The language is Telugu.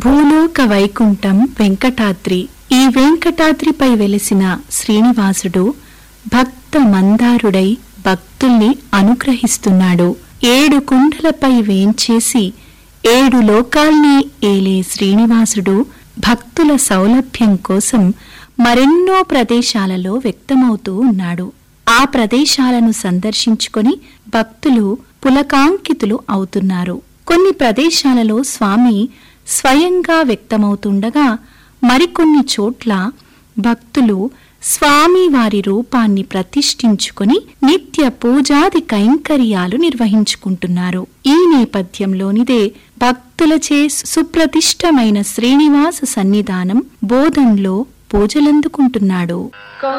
భూలోక వైకుంఠం వెంకటాద్రి ఈ వెంకటాద్రిపై వెలిసిన శ్రీనివాసుడు భక్త మందారుడై భక్తుల్ని అనుగ్రహిస్తున్నాడు ఏడు కుండలపై వేంచేసి ఏడు లోకాల్ని ఏలే శ్రీనివాసుడు భక్తుల సౌలభ్యం కోసం మరెన్నో ప్రదేశాలలో వ్యక్తమవుతూ ఉన్నాడు ఆ ప్రదేశాలను సందర్శించుకొని భక్తులు పులకాంకితులు అవుతున్నారు కొన్ని ప్రదేశాలలో స్వామి స్వయంగా వ్యక్తమవుతుండగా మరికొన్ని చోట్ల భక్తులు స్వామి వారి రూపాన్ని ప్రతిష్ఠించుకొని నిత్య పూజాది కైంకర్యాలు నిర్వహించుకుంటున్నారు ఈ నేపథ్యంలోనిదే భక్తులచే సుప్రతిష్టమైన శ్రీనివాస సన్నిధానం బోధంలో పూజలందుకుంటున్నాడు